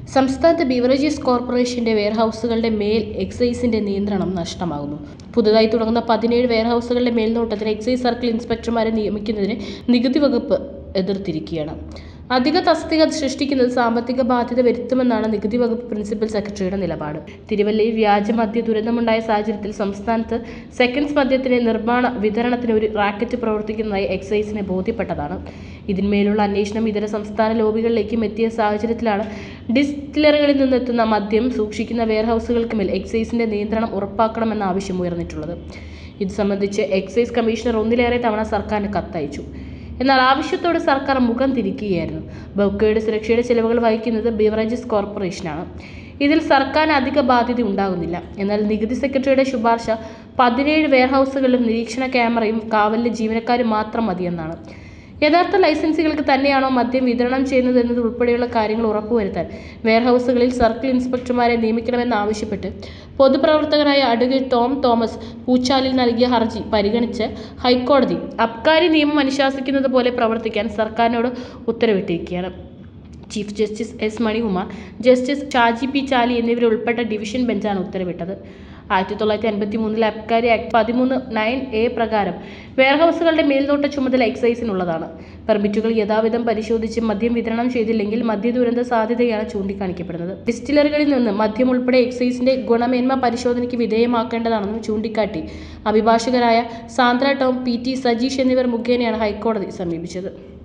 സംസ്ഥാനത്ത് ബീവറേജസ് കോർപ്പറേഷന്റെ വെയർഹൌസുകളുടെ മേൽ എക്സൈസിന്റെ നിയന്ത്രണം നഷ്ടമാകുന്നു പുതുതായി തുടങ്ങുന്ന പതിനേഴ് വെയർഹൌസുകളുടെ മേൽനോട്ടത്തിന് എക്സൈസ് സർക്കിൾ ഇൻസ്പെക്ടർമാരെ നിയമിക്കുന്നതിന് നികുതി വകുപ്പ് എതിർത്തിരിക്കുകയാണ് അധിക തസ്തിക സൃഷ്ടിക്കുന്നത് സാമ്പത്തിക ബാധ്യത വരുത്തുമെന്നാണ് നികുതി വകുപ്പ് പ്രിൻസിപ്പൽ സെക്രട്ടറിയുടെ നിലപാട് തിരുവല്ലയിൽ വ്യാജമദ്യ ദുരന്തമുണ്ടായ സാഹചര്യത്തിൽ സംസ്ഥാനത്ത് സെക്കൻഡ്സ് മദ്യത്തിന്റെ നിർമ്മാണ വിതരണത്തിന് ഒരു റാക്കറ്റ് പ്രവർത്തിക്കുന്നതായി എക്സൈസിനെ ബോധ്യപ്പെട്ടതാണ് ഇതിന്മേലുള്ള അന്വേഷണം ഇതര സംസ്ഥാന ലോബികളിലേക്കും എത്തിയ സാഹചര്യത്തിലാണ് ഡിസ്റ്റിലറികളിൽ നിന്നെത്തുന്ന മദ്യം സൂക്ഷിക്കുന്ന വെയർഹൌസുകൾക്ക് മേൽ എക്സൈസിന്റെ നിയന്ത്രണം ഉറപ്പാക്കണമെന്ന ആവശ്യം ഉയർന്നിട്ടുള്ളത് ഇത് സംബന്ധിച്ച് എക്സൈസ് കമ്മീഷണർ ഒന്നിലേറെ തവണ സർക്കാരിന് കത്തയച്ചു എന്നാൽ ആവശ്യത്തോട് സർക്കാർ മുഖം തിരിക്കുകയായിരുന്നു ബൊക്കയുടെ സുരക്ഷയുടെ ചെലവുകൾ വഹിക്കുന്നത് ബിവറേജസ് കോർപ്പറേഷനാണ് ഇതിൽ സർക്കാരിന് അധിക ബാധ്യത ഉണ്ടാകുന്നില്ല എന്നാൽ നികുതി സെക്രട്ടറിയുടെ ശുപാർശ പതിനേഴ് വെയർഹൌസുകളിലും നിരീക്ഷണ ക്യാമറയും കാവലിലെ ജീവനക്കാരും മാത്രം മതിയെന്നാണ് യഥാർത്ഥ ലൈസൻസുകൾക്ക് തന്നെയാണോ മദ്യം വിതരണം ചെയ്യുന്നത് എന്നത് ഉൾപ്പെടെയുള്ള കാര്യങ്ങൾ ഉറപ്പുവരുത്താൻ വെയർഹൌസുകളിൽ സർക്കിൾ ഇൻസ്പെക്ടർമാരെ നിയമിക്കണമെന്നാവശ്യപ്പെട്ട് പൊതുപ്രവർത്തകനായ അഡ്വക്കേറ്റ് ടോം തോമസ് പൂച്ചാലിൽ നൽകിയ ഹർജി പരിഗണിച്ച് ഹൈക്കോടതി അബ്കാരി നിയമം അനുശാസിക്കുന്നത് പോലെ പ്രവർത്തിക്കാൻ സർക്കാരിനോട് ഉത്തരവിട്ടിരിക്കുകയാണ് chief justice S Manikumar justice Shaji P Chaly എന്നിവരുൾപ്പെട്ട ഡിവിഷൻ ബെഞ്ചാണ് ഉത്തരവിട്ടത് ആയിരത്തി തൊള്ളായിരത്തി അൻപത്തി മൂന്നിൽ അബ്കാരി ആക്ട് പതിമൂന്ന് നയൻ എ പ്രകാരം വെയർഹൌസുകളുടെ മേൽനോട്ട ചുമതല എക്സൈസിനുള്ളതാണ് പെർമിറ്റുകൾ യഥാവിധം പരിശോധിച്ച് മദ്യം വിതരണം ചെയ്തില്ലെങ്കിൽ മദ്യദുരന്ത സാധ്യതയാണ് ചൂണ്ടിക്കാണിക്കപ്പെടുന്നത് ഡിസ്റ്റിലറികളിൽ നിന്ന് മദ്യം ഉൾപ്പെടെ എക്സൈസിന്റെ ഗുണമേന്മ പരിശോധനയ്ക്ക് വിധേയമാക്കേണ്ടതാണെന്നും ചൂണ്ടിക്കാട്ടി അഭിഭാഷകരായ Sandra Tom P T Sajeesh എന്നിവർ മുഖേനയാണ് ഹൈക്കോടതി സമീപിച്ചത്